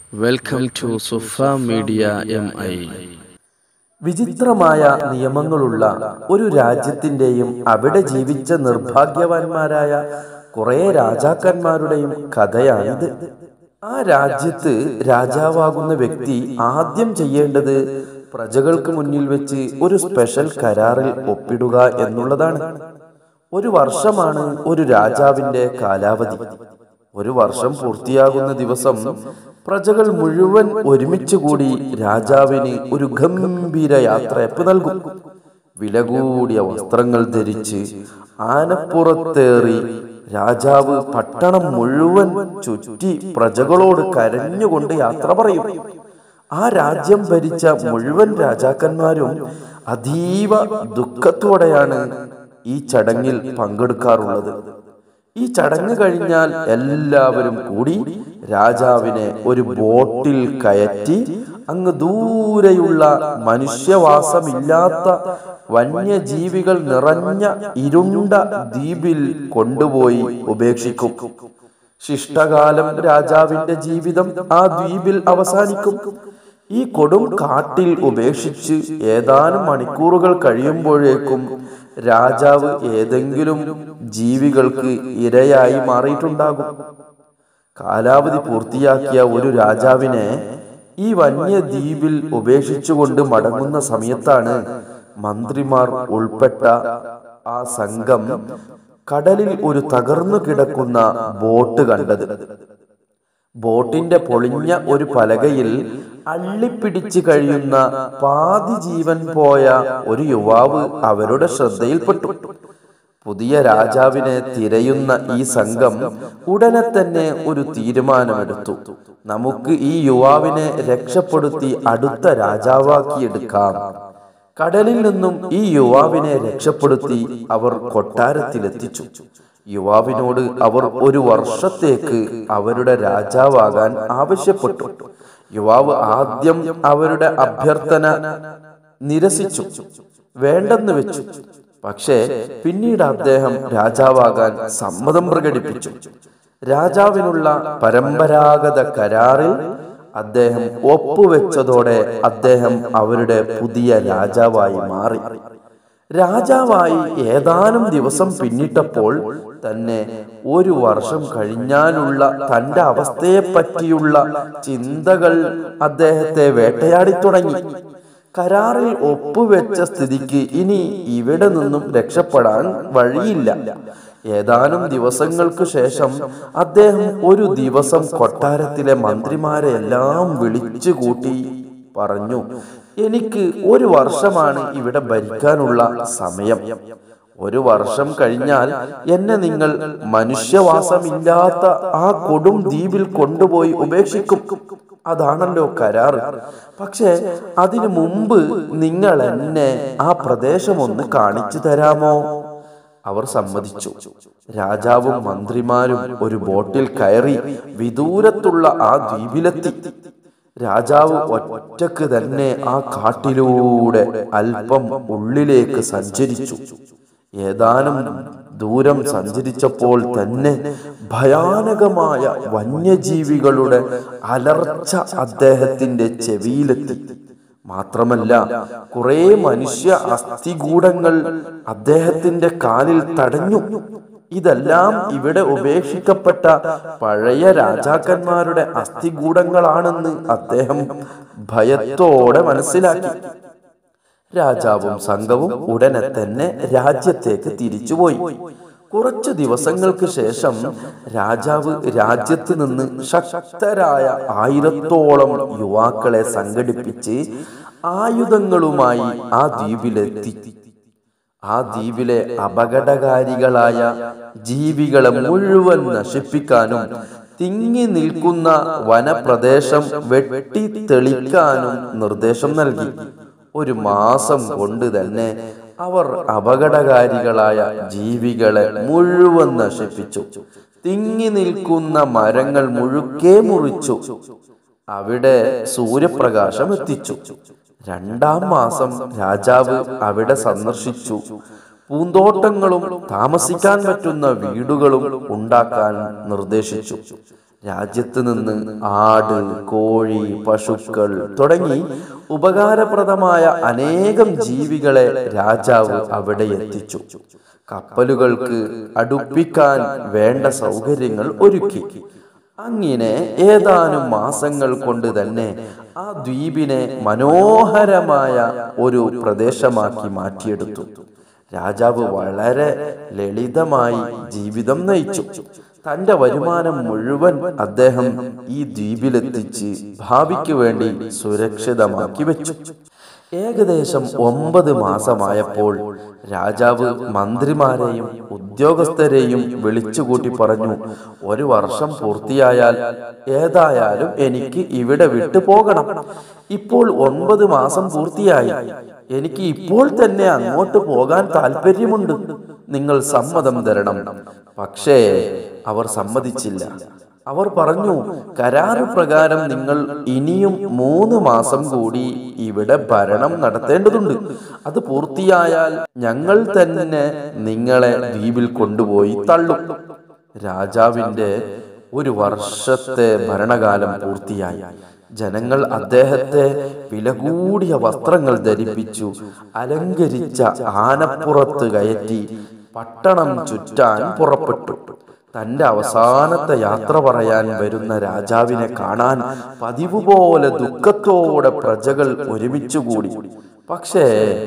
welcome to Sufa media M I വിചിത്രമായ നിയമങ്ങളുള്ള ഒരു രാജ്യത്തിന്റെയും അവിടെ ജീവിച്ച നിർഭാഗ്യവാന്മാരായ കുറെ രാജാക്കന്മാരുടെയും കഥയാണിത് ആ രാജ്യത്ത് രാജാവാകുന്ന വ്യക്തി ആദ്യം ചെയ്യേണ്ടത് പ്രജകൾക്ക് മുന്നിൽ വെച്ച് ഒരു സ്പെഷ്യൽ കരാറിൽ ഒപ്പിടുക എന്നുള്ളതാണ് ഒരു വർഷമാണ് ഒരു രാജാവിന്റെ കാലാവധി ഒരു വർഷം പൂർത്തിയാകുന്ന ദിവസം പ്രജകൾ മുഴുവൻ ഒരുമിച്ച് കൂടി രാജാവിന് ഒരു ഗംഭീര യാത്രയപ്പ് നൽകും വില കൂടിയ വസ്ത്രങ്ങൾ ധരിച്ച് ആനപ്പുറത്തേറി രാജാവ് പട്ടണം മുഴുവൻ ചുറ്റി പ്രജകളോട് കരഞ്ഞുകൊണ്ട് യാത്ര പറയും ആ രാജ്യം ഭരിച്ച മുഴുവൻ രാജാക്കന്മാരും അതീവ ദുഃഖത്തോടെയാണ് ഈ ചടങ്ങിൽ പങ്കെടുക്കാറുള്ളത് ഈ ചടങ്ങ് കഴിഞ്ഞാൽ എല്ലാവരും കൂടി രാജാവിനെ ഒരു ബോട്ടിൽ കയറ്റി അങ്ങ് ദൂരെയുള്ള മനുഷ്യവാസമില്ലാത്ത വന്യജീവികൾ നിറഞ്ഞ ഇരുണ്ട ദ്വീപിൽ കൊണ്ടുപോയി ഉപേക്ഷിക്കും ശിഷ്ടകാലം രാജാവിന്റെ ജീവിതം ആ ദ്വീപിൽ അവസാനിക്കും ഈ കൊടും കാട്ടിൽ ഉപേക്ഷിച്ച് ഏതാനും മണിക്കൂറുകൾ കഴിയുമ്പോഴേക്കും രാജാവ് ഏതെങ്കിലും ജീവികൾക്ക് ഇരയായി മാറിയിട്ടുണ്ടാകും കാലാവധി പൂർത്തിയാക്കിയ ഒരു രാജാവിനെ ഈ വന്യദ്വീപിൽ ഉപേക്ഷിച്ചുകൊണ്ട് മടങ്ങുന്ന സമയത്താണ് മന്ത്രിമാർ ഉൾപ്പെട്ട ആ സംഘം കടലിൽ ഒരു തകർന്നു കിടക്കുന്ന ബോട്ട് കണ്ടത് ബോട്ടിന്റെ പൊളിഞ്ഞ ഒരു പലകയിൽ അള്ളിപ്പിടിച്ച് കഴിയുന്ന പാതി ജീവൻ പോയ ഒരു യുവാവ് അവരുടെ ശ്രദ്ധയിൽപ്പെട്ടു പുതിയ രാജാവിനെ തിരയുന്ന ഈ സംഘം ഉടനെ തന്നെ ഒരു തീരുമാനമെടുത്തു നമുക്ക് ഈ യുവാവിനെ രക്ഷപ്പെടുത്തി അടുത്ത രാജാവാക്കിയെടുക്കാം കടലിൽ നിന്നും ഈ യുവാവിനെ രക്ഷപ്പെടുത്തി അവർ കൊട്ടാരത്തിലെത്തിച്ചു യുവാവിനോട് അവർ ഒരു വർഷത്തേക്ക് അവരുടെ രാജാവാകാൻ ആവശ്യപ്പെട്ടു യുവാവ് ആദ്യം അവരുടെ അഭ്യർത്ഥന നിരസിച്ചു വേണ്ടെന്ന് വെച്ചു പക്ഷേ പിന്നീട് അദ്ദേഹം രാജാവാകാൻ സമ്മതം പ്രകടിപ്പിച്ചു രാജാവിനുള്ള പരമ്പരാഗത കരാറിൽ അദ്ദേഹം ഒപ്പുവെച്ചതോടെ അദ്ദേഹം അവരുടെ പുതിയ രാജാവായി മാറി രാജാവായി ഏതാനും ദിവസം പിന്നിട്ടപ്പോൾ തന്നെ ഒരു വർഷം കഴിഞ്ഞാലുള്ള തന്റെ അവസ്ഥയെ പറ്റിയുള്ള ചിന്തകൾ അദ്ദേഹത്തെ വേട്ടയാടി തുടങ്ങി കരാറിൽ ഒപ്പുവെച്ച സ്ഥിതിക്ക് ഇനി ഇവിടെ നിന്നും രക്ഷപ്പെടാൻ വഴിയില്ല ഏതാനും ദിവസങ്ങൾക്ക് ശേഷം അദ്ദേഹം ഒരു ദിവസം കൊട്ടാരത്തിലെ മന്ത്രിമാരെ എല്ലാം വിളിച്ചു കൂട്ടി പറഞ്ഞു എനിക്ക് ഒരു വർഷമാണ് ഇവിടെ ഭരിക്കാനുള്ള സമയം ഒരു വർഷം കഴിഞ്ഞാൽ എന്നെ നിങ്ങൾ മനുഷ്യവാസമില്ലാത്ത ആ കൊടും ദ്വീപിൽ കൊണ്ടുപോയി ഉപേക്ഷിക്കും അതാണല്ലോ കരാറ് പക്ഷേ അതിനു മുമ്പ് നിങ്ങൾ എന്നെ ആ പ്രദേശം ഒന്ന് കാണിച്ചു തരാമോ അവർ സമ്മതിച്ചു രാജാവും മന്ത്രിമാരും ഒരു ബോട്ടിൽ കയറി വിദൂരത്തുള്ള ആ ദ്വീപിലെത്തി രാജാവ് ഒറ്റക്ക് തന്നെ ആ കാട്ടിലൂടെ അല്പം ഉള്ളിലേക്ക് സഞ്ചരിച്ചു ഏതാനും ദൂരം സഞ്ചരിച്ചപ്പോൾ തന്നെ ഭയാനകമായ വന്യജീവികളുടെ അലർച്ച അദ്ദേഹത്തിന്റെ ചെവിയിലെത്തി മാത്രമല്ല കുറെ മനുഷ്യ അസ്ഥികൂടങ്ങൾ അദ്ദേഹത്തിന്റെ കാലിൽ തടഞ്ഞു ഇതെല്ലാം ഇവിടെ ഉപേക്ഷിക്കപ്പെട്ട പഴയ രാജാക്കന്മാരുടെ അസ്ഥികൂടങ്ങളാണെന്ന് അദ്ദേഹം ഭയത്തോടെ മനസ്സിലാക്കി രാജാവും സംഘവും ഉടനെ തന്നെ രാജ്യത്തേക്ക് തിരിച്ചുപോയി കുറച്ചു ദിവസങ്ങൾക്ക് ശേഷം രാജാവ് രാജ്യത്ത് നിന്ന് ശക്തരായ ആയിരത്തോളം യുവാക്കളെ സംഘടിപ്പിച്ച് ആയുധങ്ങളുമായി ആ ദ്വീപിലെത്തി ആ ദ്വീപിലെ അപകടകാരികളായ ജീവികളെ മുഴുവൻ നശിപ്പിക്കാനും തിങ്ങി നിൽക്കുന്ന വനപ്രദേശം വെട്ടി തെളിക്കാനും നിർദ്ദേശം നൽകി ഒരു മാസം കൊണ്ട് തന്നെ അവർ അപകടകാരികളായ ജീവികളെ മുഴുവൻ നശിപ്പിച്ചു തിങ്ങി നിൽക്കുന്ന മരങ്ങൾ മുഴുക്കെ മുറിച്ചു അവിടെ സൂര്യപ്രകാശം എത്തിച്ചു രണ്ടാം മാസം രാജാവ് അവിടെ സന്ദർശിച്ചു പൂന്തോട്ടങ്ങളും താമസിക്കാൻ പറ്റുന്ന വീടുകളും ഉണ്ടാക്കാൻ നിർദ്ദേശിച്ചു രാജ്യത്ത് നിന്ന് ആട് കോഴി പശുക്കൾ തുടങ്ങി ഉപകാരപ്രദമായ അനേകം ജീവികളെ രാജാവ് അവിടെ എത്തിച്ചു കപ്പലുകൾക്ക് അടുപ്പിക്കാൻ വേണ്ട സൗകര്യങ്ങൾ ഒരുക്കി അങ്ങനെ ഏതാനും മാസങ്ങൾ കൊണ്ട് തന്നെ ആ ദ്വീപിനെ മനോഹരമായ ഒരു പ്രദേശമാക്കി മാറ്റിയെടുത്തു രാജാവ് വളരെ ലളിതമായി ജീവിതം നയിച്ചു തന്റെ വരുമാനം മുഴുവൻ അദ്ദേഹം ഈ ദ്വീപിലെത്തിച്ച് ഭാവിക്ക് വേണ്ടി സുരക്ഷിതമാക്കി വെച്ചു ഏകദേശം ഒമ്പത് മാസമായപ്പോൾ രാജാവ് മന്ത്രിമാരെയും ഉദ്യോഗസ്ഥരെയും വിളിച്ചുകൂട്ടി പറഞ്ഞു ഒരു വർഷം പൂർത്തിയായാൽ ഏതായാലും എനിക്ക് ഇവിടെ വിട്ടു പോകണം ഇപ്പോൾ ഒൻപത് മാസം പൂർത്തിയായി എനിക്ക് ഇപ്പോൾ തന്നെ അങ്ങോട്ട് പോകാൻ താല്പര്യമുണ്ട് നിങ്ങൾ സമ്മതം തരണം പക്ഷേ അവർ സമ്മതിച്ചില്ല അവർ പറഞ്ഞു കരാറ് പ്രകാരം നിങ്ങൾ ഇനിയും മൂന്ന് മാസം കൂടി ഇവിടെ ഭരണം നടത്തേണ്ടതുണ്ട് അത് പൂർത്തിയായാൽ ഞങ്ങൾ തന്നെ നിങ്ങളെ ദ്വീപിൽ കൊണ്ടുപോയി തള്ളും രാജാവിന്റെ ഒരു വർഷത്തെ ഭരണകാലം പൂർത്തിയായി ജനങ്ങൾ അദ്ദേഹത്തെ വില കൂടിയ വസ്ത്രങ്ങൾ ധരിപ്പിച്ചു അലങ്കരിച്ച ആനപ്പുറത്ത് കയറ്റി പട്ടണം ചുറ്റാൻ പുറപ്പെട്ടു തന്റെ അവസാനത്തെ യാത്ര പറയാൻ വരുന്ന രാജാവിനെ കാണാൻ പതിവ് പോലെ ദുഃഖത്തോടെ പ്രജകൾ ഒരുമിച്ചുകൂടി പക്ഷേ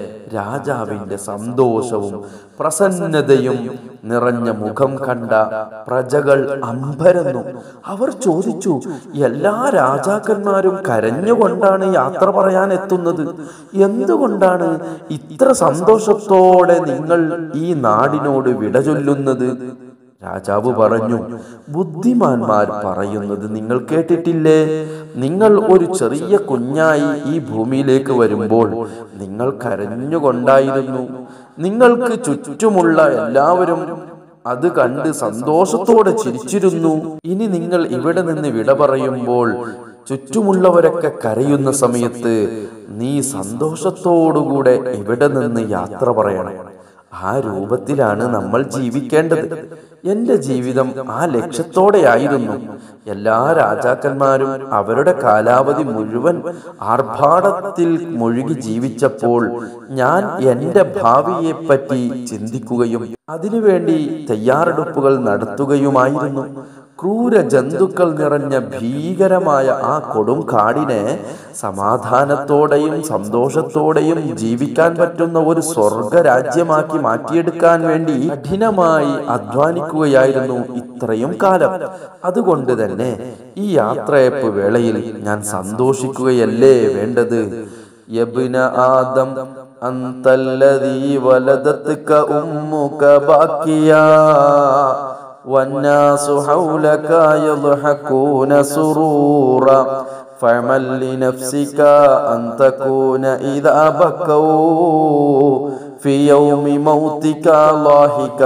രാജാവിന്റെ സന്തോഷവും പ്രസന്നതയും നിറഞ്ഞ മുഖം കണ്ട പ്രജകൾ അമ്പരന്നു അവർ ചോദിച്ചു എല്ലാ രാജാക്കന്മാരും കരഞ്ഞുകൊണ്ടാണ് യാത്ര പറയാൻ എത്തുന്നത് എന്തുകൊണ്ടാണ് ഇത്ര സന്തോഷത്തോടെ നിങ്ങൾ ഈ നാടിനോട് വിട ചൊല്ലുന്നത് രാജാവ് പറഞ്ഞു ബുദ്ധിമാന്മാർ പറയുന്നത് നിങ്ങൾ കേട്ടിട്ടില്ലേ നിങ്ങൾ ഒരു ചെറിയ കുഞ്ഞായി ഈ ഭൂമിയിലേക്ക് വരുമ്പോൾ നിങ്ങൾ കരഞ്ഞുകൊണ്ടായിരുന്നു നിങ്ങൾക്ക് ചുറ്റുമുള്ള എല്ലാവരും അത് കണ്ട് സന്തോഷത്തോടെ ചിരിച്ചിരുന്നു ഇനി നിങ്ങൾ ഇവിടെ നിന്ന് വിട പറയുമ്പോൾ ചുറ്റുമുള്ളവരൊക്കെ കരയുന്ന സമയത്ത് നീ സന്തോഷത്തോടുകൂടെ ഇവിടെ നിന്ന് യാത്ര പറയണം ആ രൂപത്തിലാണ് നമ്മൾ ജീവിക്കേണ്ടത് എന്റെ ജീവിതം ആ ലക്ഷ്യത്തോടെയായിരുന്നു എല്ലാ രാജാക്കന്മാരും അവരുടെ കാലാവധി മുഴുവൻ ആർഭാടത്തിൽ മുഴുകി ജീവിച്ചപ്പോൾ ഞാൻ എന്റെ ഭാവിയെപ്പറ്റി ചിന്തിക്കുകയും അതിനുവേണ്ടി തയ്യാറെടുപ്പുകൾ നടത്തുകയുമായിരുന്നു ക്രൂര ജന്തുക്കൾ നിറഞ്ഞ ഭീകരമായ ആ കൊടും കാടിനെ സമാധാനത്തോടെയും സന്തോഷത്തോടെയും ജീവിക്കാൻ പറ്റുന്ന ഒരു സ്വർഗ രാജ്യമാക്കി മാറ്റിയെടുക്കാൻ വേണ്ടി കഠിനമായി അധ്വാനിക്കുകയായിരുന്നു ഇത്രയും കാലം അതുകൊണ്ട് തന്നെ ഈ യാത്രയപ്പ് വേളയിൽ ഞാൻ സന്തോഷിക്കുകയല്ലേ വേണ്ടത് യബ്ന ആദം അന്തല്ലദീ വലദത്ക ഉമ്മുക ബാക്കിയാ والناس حولك يضحكون سرورا فاعمل لنفسك أن تكون إذا بكوا في يوم موتك لاحقا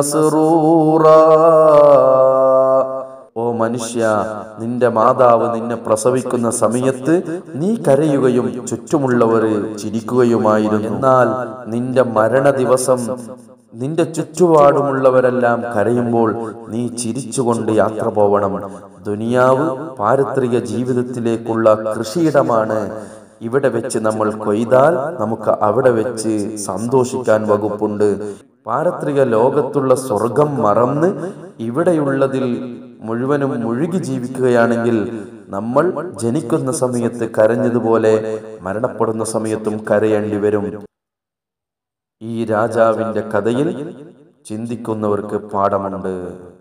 مسرورا ഓ മനുഷ്യ നിന്റെ മാതാവ് നിന്നെ പ്രസവിക്കുന്ന സമയത്ത് നീ കരയുകയും ചുറ്റുമുള്ളവർ ചിരിക്കുകയുമായിരുന്നു എന്നാൽ നിന്റെ മരണ ദിവസം നിന്റെ ചുറ്റുപാടുമുള്ളവരെല്ലാം കരയുമ്പോൾ നീ ചിരിച്ചുകൊണ്ട് യാത്ര പോവണം ദുനിയാവ് പാരത്രിക ജീവിതത്തിലേക്കുള്ള കൃഷിയിടമാണ് ഇവിടെ വെച്ച് നമ്മൾ കൊയ്താൽ നമുക്ക് അവിടെ വെച്ച് സന്തോഷിക്കാൻ വകുപ്പുണ്ട് പാരത്രിക ലോകത്തുള്ള സ്വർഗം മറന്ന് ഇവിടെയുള്ളതിൽ മുഴുവനും മുഴുകി ജീവിക്കുകയാണെങ്കിൽ നമ്മൾ ജനിക്കുന്ന സമയത്ത് കരഞ്ഞതുപോലെ മരണപ്പെടുന്ന സമയത്തും കരയേണ്ടി വരും ഈ രാജാവിന്റെ കഥയിൽ ചിന്തിക്കുന്നവർക്ക് പാഠമുണ്ട്